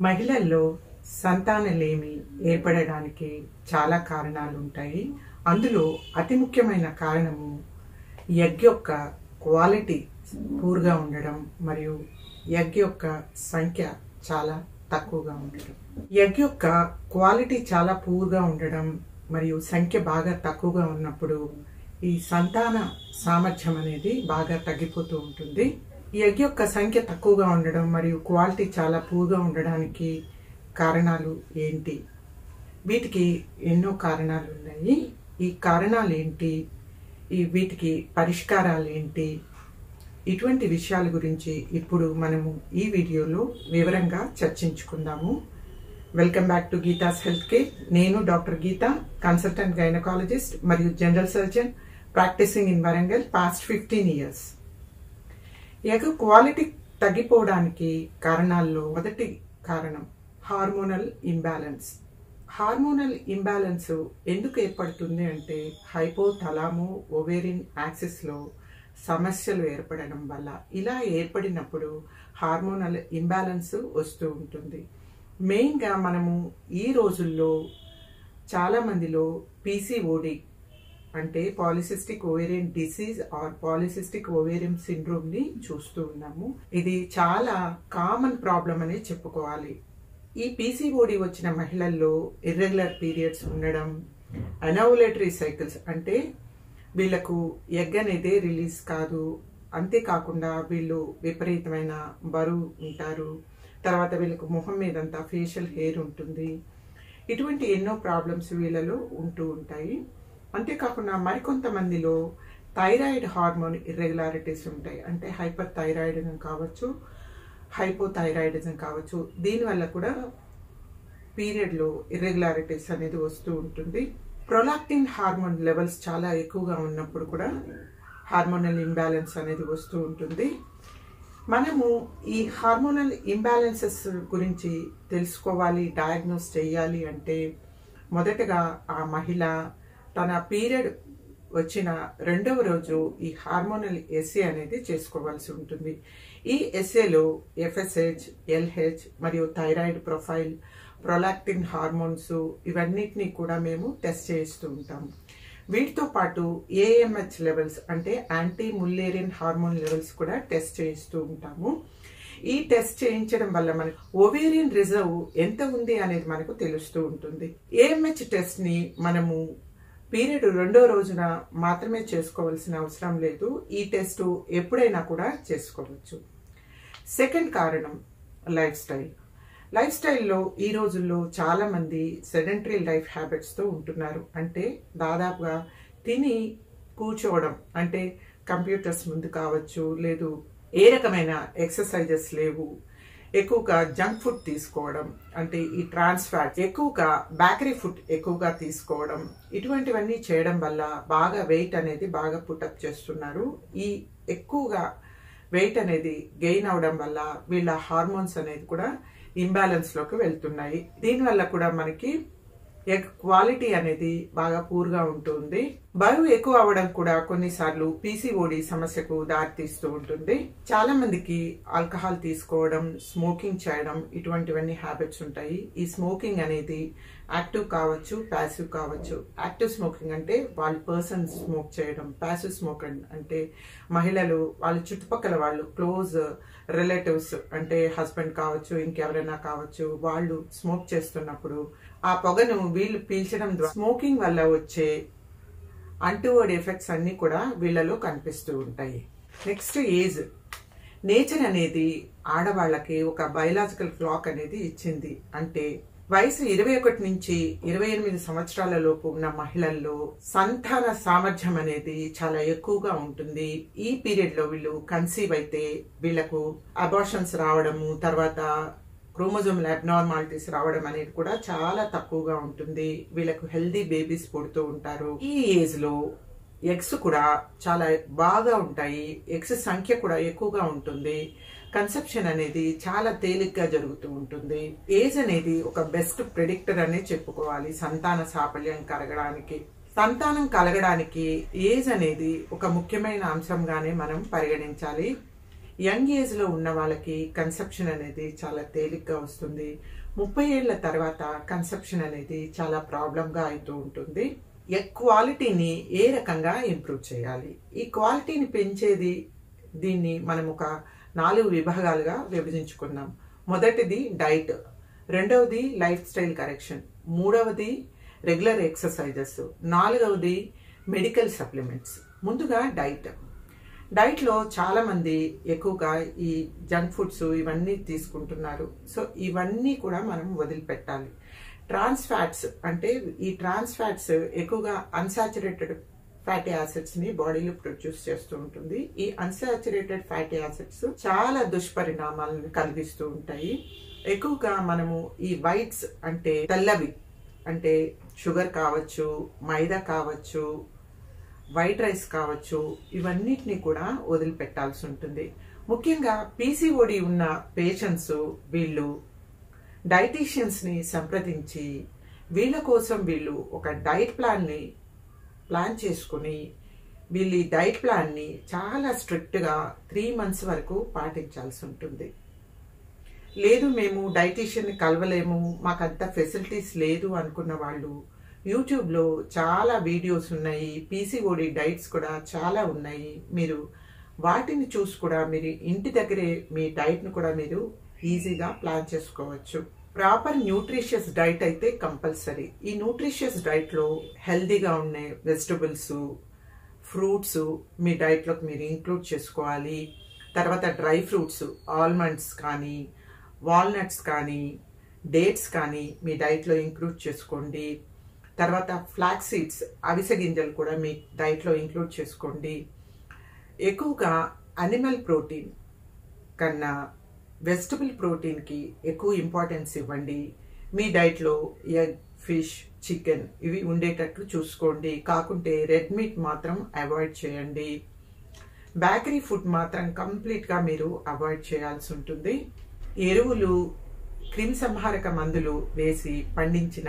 మహిళల్లో సంతానలేమి ఏర్పడడానికి చాలా కారణాలు ఉంటాయి అందులో అతి ముఖ్యమైన కారణము ఎగ్ యొక్క క్వాలిటీ పూర్గా ఉండడం మరియు ఎగ్ యొక్క సంఖ్య చాలా తక్కువగా ఉండడం ఎగ్ యొక్క క్వాలిటీ చాలా పూర్గా ఉండడం మరియు సంఖ్య బాగా తక్కువగా ఉన్నప్పుడు ఈ సంతాన సామర్థ్యం అనేది బాగా తగ్గిపోతూ ఉంటుంది ఈ ఎగ్ యొక్క సంఖ్య తక్కువగా ఉండడం మరియు క్వాలిటీ చాలా పూర్గా ఉండడానికి కారణాలు ఏంటి వీటికి ఎన్నో కారణాలు ఉన్నాయి ఈ కారణాలు ఏంటి ఈ వీటికి పరిష్కారాలు ఏంటి ఇటువంటి విషయాల గురించి ఇప్పుడు మనము ఈ వీడియోలో వివరంగా చర్చించుకుందాము welcome back to Geetha's health care నేను డాక్టర్ గీత కన్సల్టెంట్ గైనకాలజిస్ట్ మరియు general surgeon practising in Warangal past fifteen years egg quality తగ్గిపోవడానికి కారణాల్లో మొదటి కారణం హార్మోనల్ ఇంబ్యాలెన్స్ హార్మోనల్ ఇంబ్యాలెన్స్ ఎందుకు ఏర్పడుతుంది అంటే హైపోథలామో ఓవేరిన్ యాక్సిస్లో సమస్యలు ఏర్పడడం వల్ల ఇలా ఏర్పడినప్పుడు హార్మోనల్ ఇంబ్యాలెన్స్ వస్తూ ఉంటుంది మెయిన్గా మనము ఈ రోజుల్లో చాలా మందిలో పీసీఓడి అంటే polycystic ovarian disease or polycystic ovarian syndrome ని చూస్తూ ఉన్నాము ఇది చాలా కామన్ ప్రాబ్లం అనే చెప్పుకోవాలి ఈ పీసీఓడి వచ్చిన మహిళల్లో ఇర్రెగ్యులర్ పీరియడ్స్ ఉండడం అనౌలేటరీ సైకిల్స్ అంటే వీళ్ళకు ఎగ్ అనేది రిలీజ్ కాదు అంతేకాకుండా వీళ్ళు విపరీతమైన బరువు ఉంటారు తర్వాత వీళ్ళకు మొహం మీదంతా ఫేషియల్ హెయిర్ ఉంటుంది ఇటువంటి ఎన్నో ప్రాబ్లమ్స్ వీళ్ళలో ఉంటూ ఉంటాయి అంతేకాకుండా మరికొంతమందిలో థైరాయిడ్ హార్మోన్ ఇర్రెగ్యులారిటీస్ ఉంటాయి అంటే హైపర్ థైరాయిడిజం కావచ్చు హైపోథైరాయిడిజం కావచ్చు దీనివల్ల కూడా పీరియడ్లో ఇర్రెగ్యులారిటీస్ అనేది వస్తూ ఉంటుంది ప్రొలాక్టిన్ హార్మోన్ లెవెల్స్ చాలా ఎక్కువగా ఉన్నప్పుడు కూడా హార్మోనల్ ఇంబ్యాలెన్స్ అనేది వస్తూ ఉంటుంది మనము ఈ హార్మోనల్ ఇంబ్యాలెన్సెస్ గురించి తెలుసుకోవాలి డయాగ్నోస్ చేయాలి అంటే మొదటగా ఆ మహిళ తన పీరియడ్ వచ్చిన రెండవ రోజు ఈ హార్మోనల్ ఎస్ఏ అనేది చేసుకోవాల్సి ఉంటుంది ఈ ఎస్ఏలో ఎఫ్ఎస్హెచ్ ఎల్హెచ్ మరియు థైరాయిడ్ ప్రొఫైల్ ప్రొలాక్టిన్ హార్మోన్స్ ఇవన్నిటినీ కూడా మేము టెస్ట్ చేస్తూ ఉంటాము వీటితో పాటు ఏఎంహెచ్ లెవెల్స్ అంటే యాంటీ ముల్లేరియన్ హార్మోన్ లెవెల్స్ కూడా టెస్ట్ చేస్తూ ఉంటాము ఈ టెస్ట్ చేయించడం వల్ల మనకు ఓవేరియన్ రిజర్వ్ ఎంత ఉంది అనేది మనకు తెలుస్తూ ఉంటుంది ఏఎంహెచ్ టెస్ట్ ని మనము పీరియడ్ రెండో రోజున మాత్రమే చేసుకోవాల్సిన అవసరం లేదు ఈ టెస్ట్ ఎప్పుడైనా కూడా చేసుకోవచ్చు సెకండ్ కారణం లైఫ్ స్టైల్ లైఫ్ స్టైల్లో ఈ రోజుల్లో చాలా మంది సెడెంటరీ లైఫ్ హ్యాబిట్స్తో ఉంటున్నారు అంటే దాదాపుగా తిని కూర్చోవడం అంటే కంప్యూటర్స్ ముందు కావచ్చు లేదు ఏ రకమైన ఎక్సర్సైజెస్ లేవు ఎక్కువగా జంక్ ఫుడ్ తీసుకోవడం అంటే ఈ ట్రాన్స్ ఫ్యాట్ ఎక్కువగా బేకరీ ఫుడ్ ఎక్కువగా తీసుకోవడం ఇటువంటివన్నీ చేయడం వల్ల బాగా వెయిట్ అనేది బాగా పుటప్ చేస్తున్నారు ఈ ఎక్కువగా వెయిట్ అనేది గెయిన్ అవడం వల్ల వీళ్ళ హార్మోన్స్ అనేది కూడా ఇంబ్యాలెన్స్ లోకి వెళ్తున్నాయి దీనివల్ల కూడా మనకి ఎగ్ క్వాలిటీ అనేది బాగా పూర్గా ఉంటుంది బరువు ఎక్కువ అవ్వడం కూడా కొన్నిసార్లు పీసీఓడి సమస్యకు దారితీస్తూ ఉంటుంది చాలా మందికి ఆల్కహాల్ తీసుకోవడం స్మోకింగ్ చేయడం ఇటువంటివన్నీ హ్యాబిట్స్ ఉంటాయి ఈ స్మోకింగ్ అనేది యాక్టివ్ కావచ్చు ప్యాసివ్ కావచ్చు యాక్టివ్ స్మోకింగ్ అంటే వాళ్ళ పర్సన్ స్మోక్ చేయడం ప్యాసివ్ స్మోక్ అంటే మహిళలు వాళ్ళ చుట్టుపక్కల వాళ్ళు క్లోజ్ రిలేటివ్స్ అంటే హస్బెండ్ కావచ్చు ఇంకెవరైనా కావచ్చు వాళ్ళు స్మోక్ చేస్తున్నప్పుడు ఆ పొగను వీళ్ళు పీల్చడం ద్వారా స్మోకింగ్ వల్ల వచ్చే అంటువర్డ్ ఎఫెక్ట్స్ అన్ని కూడా వీళ్ళలో కనిపిస్తూ ఉంటాయి నెక్స్ట్ ఏజ్ నేచర్ అనేది ఆడవాళ్ళకి ఒక బయలాజికల్ క్లాక్ అనేది ఇచ్చింది అంటే వయసు ఇరవై ఒకటి నుంచి ఇరవై ఎనిమిది సంవత్సరాల లోపు ఉన్న మహిళల్లో సంతాన సామర్థ్యం అనేది చాలా ఎక్కువగా ఉంటుంది ఈ పీరియడ్ లో వీళ్ళు కన్సీవ్ అయితే వీళ్ళకు అబార్షన్స్ రావడము తర్వాత క్రోమోజోమల్ అబ్నార్మాలిటీస్ రావడం అనేది కూడా చాలా తక్కువగా ఉంటుంది వీళ్ళకు హెల్దీ బేబీస్ పుడుతూ ఉంటారు ఈ ఏజ్ లో ఎగ్స్ కూడా చాలా బాగా ఉంటాయి ఎగ్స్ సంఖ్య కూడా ఎక్కువగా ఉంటుంది కన్సెప్షన్ అనేది చాలా తేలిగ్గా జరుగుతూ ఉంటుంది ఏజ్ అనేది ఒక బెస్ట్ ప్రిడిక్టర్ అనే చెప్పుకోవాలి సంతాన సాఫల్యం కలగడానికి సంతానం కలగడానికి ఏజ్ అనేది ఒక ముఖ్యమైన అంశంగానే మనం పరిగణించాలి యంగ్ ఏజ్లో ఉన్న వాళ్ళకి కన్సెప్షన్ అనేది చాలా తేలిగ్గా వస్తుంది ముప్పై ఏళ్ల తర్వాత కన్సెప్షన్ అనేది చాలా ప్రాబ్లంగా అవుతూ ఉంటుంది క్వాలిటీని ఏ రకంగా ఇంప్రూవ్ చేయాలి ఈ క్వాలిటీని పెంచేది దీన్ని మనం ఒక నాలుగు విభాగాలుగా విభజించుకున్నాం మొదటిది డైట్ రెండవది లైఫ్ స్టైల్ కరెక్షన్ మూడవది రెగ్యులర్ ఎక్సర్సైజెస్ నాలుగవది మెడికల్ సప్లిమెంట్స్ ముందుగా డైట్ డైట్లో చాలామంది ఎక్కువగా ఈ జంక్ ఫుడ్స్ ఇవన్నీ తీసుకుంటున్నారు సో ఇవన్నీ కూడా మనం వదిలిపెట్టాలి ట్రాన్స్ ఫ్యాట్స్ అంటే ఈ ట్రాన్స్ ఫ్యాట్స్ ఎక్కువగా అన్సాచురేటెడ్ ఫ్యాటీ యాసిడ్స్ ని బాడీలో ప్రొడ్యూస్ చేస్తూ ఉంటుంది ఈ అన్సాచురేటెడ్ ఫ్యాటీ యాసిడ్స్ చాలా దుష్పరిణామాలను కలిగిస్తూ ఉంటాయి ఎక్కువగా మనము ఈ వైట్స్ అంటే తెల్లవి అంటే షుగర్ కావచ్చు మైదా కావచ్చు వైట్ రైస్ కావచ్చు ఇవన్నిటిని కూడా వదిలిపెట్టాల్సి ఉంటుంది ముఖ్యంగా పీసీఓడి ఉన్న పేషెంట్స్ వీళ్ళు డైటీషియన్స్ని సంప్రదించి వీళ్ళ కోసం వీళ్ళు ఒక డైట్ ప్లాన్ని ప్లాన్ చేసుకుని వీళ్ళు ఈ డైట్ ప్లాన్ని చాలా స్ట్రిక్ట్గా త్రీ మంత్స్ వరకు పాటించాల్సి ఉంటుంది లేదు మేము డైటీషియన్ని కలవలేము మాకంత ఫెసిలిటీస్ లేదు అనుకున్న వాళ్ళు యూట్యూబ్లో చాలా వీడియోస్ ఉన్నాయి పీసీఓడి డైట్స్ కూడా చాలా ఉన్నాయి మీరు వాటిని చూసి కూడా మీరు ఇంటి దగ్గరే మీ డైట్ను కూడా మీరు ఈజీగా ప్లాన్ చేసుకోవచ్చు ప్రాపర్ న్యూట్రిషియస్ డైట్ అయితే కంపల్సరీ ఈ న్యూట్రిషియస్ డైట్లో హెల్దీగా ఉండే వెజిటబుల్స్ ఫ్రూట్స్ మీ డైట్లోకి మీరు ఇంక్లూడ్ చేసుకోవాలి తర్వాత డ్రై ఫ్రూట్స్ ఆల్మండ్స్ కానీ వాల్నట్స్ కానీ డేట్స్ కానీ మీ డైట్లో ఇంక్లూడ్ చేసుకోండి తర్వాత ఫ్లాక్ సీడ్స్ అవిసె గింజలు కూడా మీ డైట్లో ఇంక్లూడ్ చేసుకోండి ఎక్కువగా అనిమల్ ప్రోటీన్ కన్నా వెజిటబుల్ ప్రోటీన్కి ఎక్కువ ఇంపార్టెన్స్ ఇవ్వండి మీ డైట్లో ఎగ్ ఫిష్ చికెన్ ఇవి ఉండేటట్లు చూసుకోండి కాకుంటే రెడ్ మీట్ మాత్రం అవాయిడ్ చేయండి బేకరీ ఫుడ్ మాత్రం కంప్లీట్గా మీరు అవాయిడ్ చేయాల్సి ఉంటుంది ఎరువులు క్రిమి సంహారక మందులు వేసి పండించిన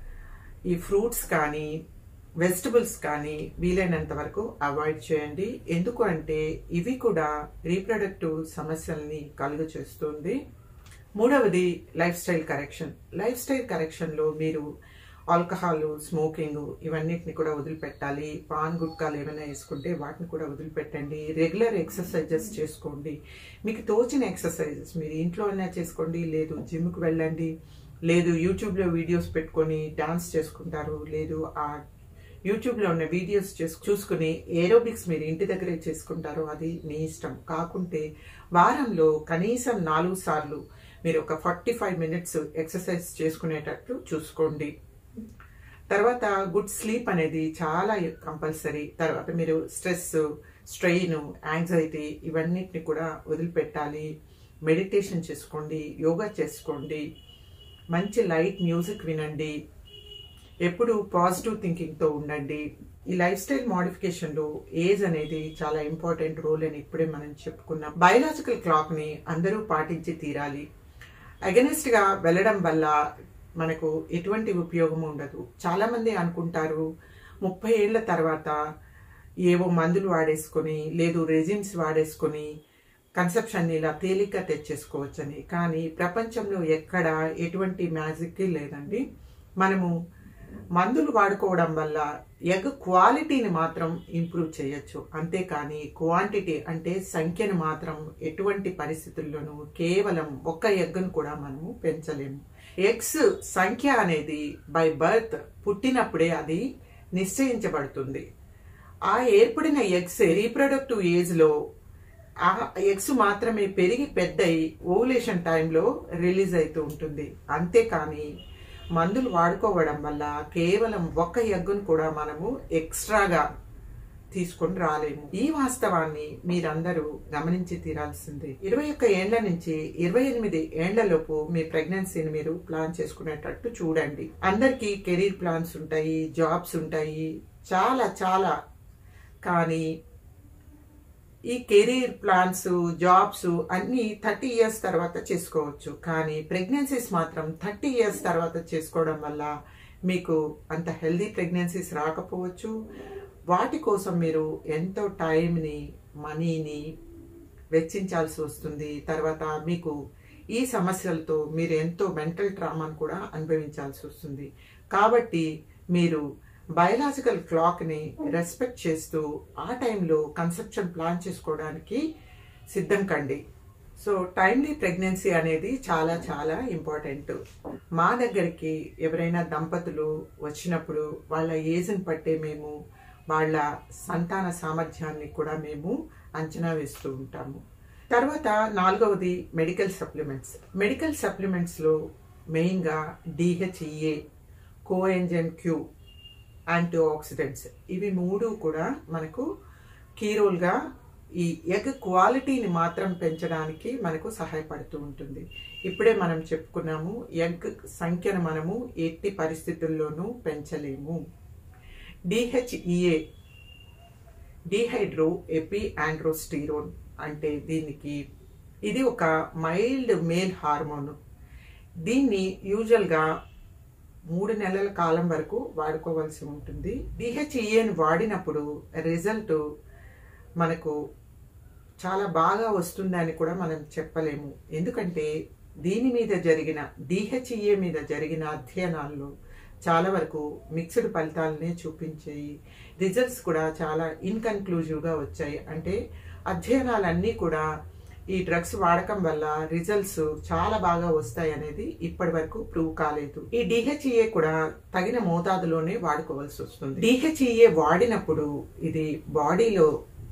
ఈ ఫ్రూట్స్ కానీ వెజిటబుల్స్ కానీ వీలైనంత వరకు అవాయిడ్ చేయండి ఎందుకు అంటే ఇవి కూడా రీప్రొడక్టివ్ సమస్యల్ని కలుగు చేస్తుంది మూడవది lifestyle correction lifestyle కరెక్షన్లో మీరు ఆల్కహాల్ స్మోకింగ్ ఇవన్నిటిని కూడా వదిలిపెట్టాలి పాన్ గుట్కాలు ఏమైనా వేసుకుంటే వాటిని కూడా వదిలిపెట్టండి రెగ్యులర్ ఎక్సర్సైజెస్ చేసుకోండి మీకు తోచిన ఎక్సర్సైజెస్ మీరు ఇంట్లో అయినా చేసుకోండి లేదు జిమ్కి వెళ్ళండి లేదు యూట్యూబ్లో వీడియోస్ పెట్టుకొని డాన్స్ చేసుకుంటారు లేదు ఆ యూట్యూబ్లో ఉన్న వీడియోస్ చేసు చూసుకుని ఏరోబిక్స్ మీరు ఇంటి దగ్గరే చేసుకుంటారో అది మీ ఇష్టం కాకుంటే వారంలో కనీసం నాలుగు సార్లు మీరు ఒక ఫార్టీ ఫైవ్ మినిట్స్ ఎక్సర్సైజ్ చేసుకునేటట్లు చూసుకోండి తర్వాత గుడ్ స్లీప్ అనేది చాలా కంపల్సరీ తర్వాత మీరు స్ట్రెస్ స్ట్రెయిన్ యాంగ్జైటీ ఇవన్నిటిని కూడా వదిలిపెట్టాలి మెడిటేషన్ చేసుకోండి యోగా చేసుకోండి మంచి లైట్ మ్యూజిక్ వినండి ఎప్పుడు పాజిటివ్ థింకింగ్తో ఉండండి ఈ లైఫ్ స్టైల్ మోడిఫికేషన్లో ఏజ్ అనేది చాలా ఇంపార్టెంట్ రోల్ అని ఇప్పుడే మనం చెప్పుకున్నాం బయలాజికల్ క్లాక్ని అందరూ పాటించి తీరాలి అగెనిస్ట్గా వెళ్ళడం వల్ల మనకు ఎటువంటి ఉపయోగం ఉండదు చాలామంది అనుకుంటారు ముప్పై ఏళ్ల తర్వాత ఏవో మందులు వాడేసుకొని లేదు రెజిమ్స్ వాడేసుకొని కన్సెప్షన్ ఇలా తేలిక తెచ్చేసుకోవచ్చని కానీ ప్రపంచంలో ఎక్కడ ఎటువంటి మ్యాజిక్ లేదండి మనము మందులు వాడుకోవడం వల్ల ఎగ్ క్వాలిటీని మాత్రం ఇంప్రూవ్ చేయొచ్చు అంతేకాని క్వాంటిటీ అంటే సంఖ్యను మాత్రం ఎటువంటి పరిస్థితుల్లోనూ కేవలం ఒక్క ఎగ్గును కూడా మనము పెంచలేము ఎగ్స్ సంఖ్య అనేది బై బర్త్ పుట్టినప్పుడే అది నిశ్చయించబడుతుంది ఆ ఏర్పడిన ఎగ్స్ రీప్రొడక్టివ్ ఏజ్లో ఆ ఎగ్స్ మాత్రమే పెరిగి పెద్దయి ఓవులేషన్ టైంలో రిలీజ్ అవుతూ ఉంటుంది అంతేకాని మందులు వాడుకోవడం వల్ల కేవలం ఒక్క ఎగ్గును కూడా మనము ఎక్స్ట్రాగా తీసుకొని రాలేము ఈ వాస్తవాన్ని మీరందరూ గమనించి తీరాల్సిందే ఇరవై ఒక్క ఏండ్ల నుంచి ఇరవై ఎనిమిది ఏండ్లలోపు మీ ప్రెగ్నెన్సీని మీరు ప్లాన్ చేసుకునేటట్టు చూడండి అందరికీ కెరీర్ ప్లాన్స్ ఉంటాయి జాబ్స్ ఉంటాయి చాలా చాలా కానీ ఈ కెరీర్ ప్లాన్స్ జాబ్స్ అన్ని థర్టీ ఇయర్స్ తర్వాత చేసుకోవచ్చు కానీ ప్రెగ్నెన్సీస్ మాత్రం థర్టీ ఇయర్స్ తర్వాత చేసుకోవడం వల్ల మీకు అంత హెల్దీ ప్రెగ్నెన్సీస్ రాకపోవచ్చు వాటి కోసం మీరు ఎంతో టైంని మనీని వెచ్చించాల్సి వస్తుంది తర్వాత మీకు ఈ సమస్యలతో మీరు ఎంతో మెంటల్ ట్రామాను కూడా అనుభవించాల్సి వస్తుంది కాబట్టి మీరు బయలాజికల్ క్లాక్ని రెస్పెక్ట్ చేస్తూ ఆ టైంలో కన్సెప్షన్ ప్లాన్ చేసుకోవడానికి సిద్ధం కండి సో టైమ్లీ ప్రెగ్నెన్సీ అనేది చాలా చాలా ఇంపార్టెంట్ మా దగ్గరికి ఎవరైనా దంపతులు వచ్చినప్పుడు వాళ్ళ ఏజ్ని బట్టే మేము వాళ్ళ సంతాన సామర్థ్యాన్ని కూడా మేము అంచనా వేస్తూ ఉంటాము తర్వాత నాలుగవది మెడికల్ సప్లిమెంట్స్ మెడికల్ సప్లిమెంట్స్లో మెయిన్గా DHEA coenzyme Q antioxidants ఇవి మూడు కూడా మనకు కీ రోల్గా ఈ ఎగ్ క్వాలిటీని మాత్రం పెంచడానికి మనకు సహాయపడుతూ ఉంటుంది ఇప్పుడే మనం చెప్పుకున్నాము ఎగ్ సంఖ్యను మనము ఎట్టి పరిస్థితుల్లోనూ పెంచలేము డిహెచ్ఈఏ డిహైడ్రో ఎపి ఆండ్రోస్టీరోన్ అంటే దీనికి ఇది ఒక మైల్డ్ మేల్ హార్మోన్ దీన్ని యూజువల్గా మూడు నెలల కాలం వరకు వాడుకోవాల్సి ఉంటుంది డిహెచ్ఈఏని వాడినప్పుడు రిజల్ట్ మనకు చాలా బాగా వస్తుందని కూడా మనం చెప్పలేము ఎందుకంటే దీని మీద జరిగిన డిహెచ్ఈఏ మీద జరిగిన అధ్యయనాల్లో చాలా వరకు మిక్స్డ్ ఫలితాలనే చూపించాయి రిజల్ట్స్ కూడా చాలా ఇన్కన్క్లూజివ్గా వచ్చాయి అంటే అధ్యయనాలన్నీ కూడా ఈ డ్రగ్స్ వాడకం వల్ల రిజల్ట్స్ చాలా బాగా వస్తాయి అనేది ఇప్పటి వరకు ప్రూవ్ కాలేదు ఈ డిహెచ్ఈఏ కూడా తగిన మోతాదులోనే వాడుకోవాల్సి వస్తుంది డిహెచ్ఈఏ వాడినప్పుడు ఇది బాడీలో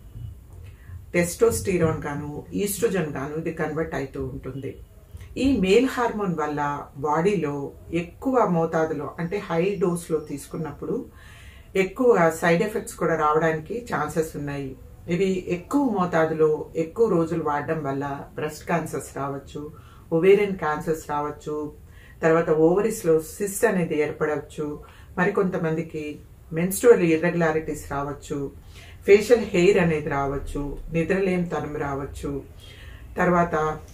టెస్టోస్టీరోన్ గాను ఈస్ట్రోజన్ గాను ఇది కన్వర్ట్ అవుతూ ఉంటుంది ఈ మేల్ హార్మోన్ వల్ల బాడీలో ఎక్కువ మోతాదులో అంటే హై డోస్లో తీసుకున్నప్పుడు ఎక్కువ సైడ్ ఎఫెక్ట్స్ కూడా రావడానికి ఛాన్సెస్ ఉన్నాయి ఇవి ఎక్కువ మోతాదులో ఎక్కువ రోజులు వాడడం వల్ల బ్రెస్ట్ క్యాన్సర్స్ రావచ్చు ఒవేరియన్ క్యాన్సర్స్ రావచ్చు తర్వాత ఓవరీస్లో సిస్ట్ అనేది ఏర్పడవచ్చు మరికొంతమందికి మెన్స్ట్రువల్ ఇర్రెగ్యులారిటీస్ రావచ్చు ఫేషియల్ హెయిర్ అనేది రావచ్చు నిద్రలేం తనం రావచ్చు తర్వాత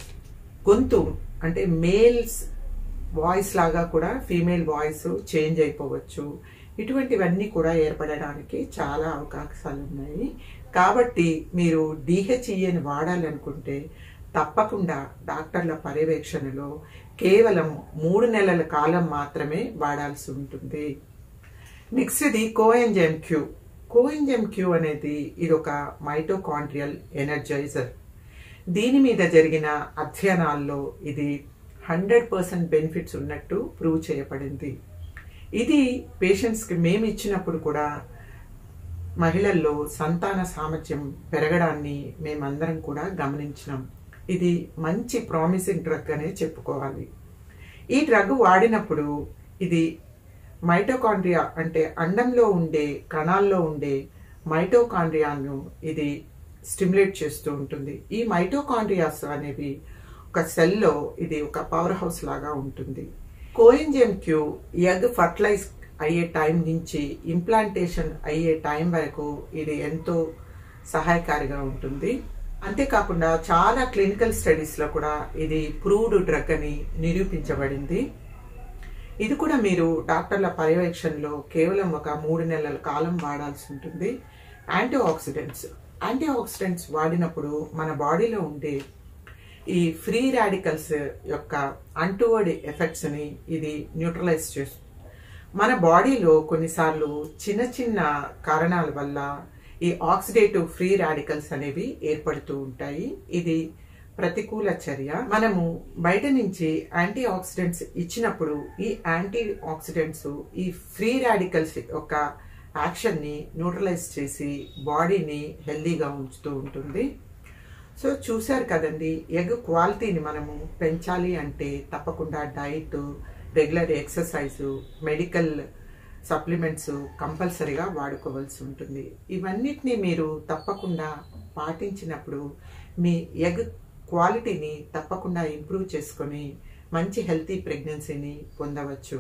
గొంతు అంటే మేల్స్ వాయిస్ లాగా కూడా ఫీమేల్ వాయిస్ చేంజ్ అయిపోవచ్చు ఇటువంటివన్నీ కూడా ఏర్పడడానికి చాలా అవకాశాలు ఉన్నాయి కాబట్టి మీరు డిహెచ్ఈని వాడాలనుకుంటే తప్పకుండా డాక్టర్ల పర్యవేక్షణలో కేవలం మూడు నెలల కాలం మాత్రమే వాడాల్సి ఉంటుంది నెక్స్ట్ది కోఎంజెమ్ క్యూ కోఎంజెమ్ క్యూ అనేది ఇది ఒక మైటోకాండ్రియల్ ఎనర్జైజర్ దీని మీద జరిగిన అధ్యయనాల్లో ఇది హండ్రెడ్ పర్సెంట్ బెనిఫిట్స్ ఉన్నట్టు ప్రూవ్ చేయబడింది ఇది పేషెంట్స్కి మేము ఇచ్చినప్పుడు కూడా మహిళల్లో సంతాన సామర్థ్యం పెరగడాన్ని మేమందరం కూడా గమనించినాం ఇది మంచి ప్రామిసింగ్ డ్రగ్ అనే చెప్పుకోవాలి ఈ డ్రగ్ వాడినప్పుడు ఇది మైటోకాండ్రియా అంటే అండంలో ఉండే కణాల్లో ఉండే మైటోకాండ్రియాను ఇది స్టిమ్యులేట్ చేస్తూ ఉంటుంది ఈ మైటోకాండ్రియాస్ అనేవి ఒక సెల్లో ఇది ఒక పవర్ హౌస్ లాగా ఉంటుంది కోఎంజిఎం క్యూ ఎగ్ ఫర్టిలైజ్ అయ్యే టైం నుంచి ఇంప్లాంటేషన్ అయ్యే టైం వరకు ఇది ఎంతో సహాయకారిగా ఉంటుంది అంతేకాకుండా చాలా క్లినికల్ స్టడీస్లో కూడా ఇది ప్రూవ్డ్ డ్రగ్ అని నిరూపించబడింది ఇది కూడా మీరు డాక్టర్ల పర్యవేక్షణలో కేవలం ఒక మూడు నెలల కాలం వాడాల్సి ఉంటుంది యాంటీ ఆక్సిడెంట్స్ యాంటీ ఆక్సిడెంట్స్ వాడినప్పుడు మన బాడీలో ఉండే ఈ ఫ్రీ రాడికల్స్ యొక్క అంటువర్డ్ ఎఫెక్ట్స్ని ఇది న్యూట్రలైజ్ చేస్తుంది మన బాడీలో కొన్నిసార్లు చిన్న చిన్న కారణాల వల్ల ఈ ఆక్సిడేటివ్ ఫ్రీ రాడికల్స్ అనేవి ఏర్పడుతూ ఉంటాయి ఇది ప్రతికూల చర్య మనము బయట నుంచి యాంటీ ఆక్సిడెంట్స్ ఇచ్చినప్పుడు ఈ యాంటీ ఆక్సిడెంట్స్ ఈ ఫ్రీ రాడికల్స్ యొక్క యాక్షన్ని న్యూట్రలైజ్ చేసి బాడీని హెల్దీగా ఉంచుతూ ఉంటుంది సో చూశారు కదండి ఎగ్ క్వాలిటీని మనము పెంచాలి అంటే తప్పకుండా diet regular exercise medical supplements కంపల్సరీగా వాడుకోవాల్సి ఉంటుంది ఇవన్నిటిని మీరు తప్పకుండా పాటించినప్పుడు మీ ఎగ్ క్వాలిటీని తప్పకుండా ఇంప్రూవ్ చేసుకొని మంచి హెల్తీ ప్రెగ్నెన్సీని పొందవచ్చు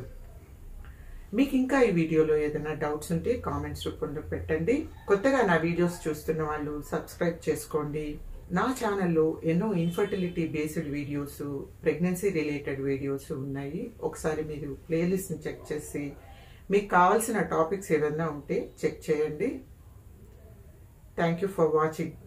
మీకు ఇంకా ఈ వీడియోలో ఏదైనా డౌట్స్ ఉంటే కామెంట్స్ రూపంలో పెట్టండి కొత్తగా నా వీడియోస్ చూస్తున్న వాళ్ళు సబ్స్క్రైబ్ చేసుకోండి నా ఛానల్లో ఎన్నో infertility based videos pregnancy related videos ఉన్నాయి ఒకసారి మీరు ప్లేలిస్ట్ని చెక్ చేసి మీకు కావాల్సిన టాపిక్స్ ఏదైనా ఉంటే చెక్ చేయండి థ్యాంక్ యూ ఫర్ వాచింగ్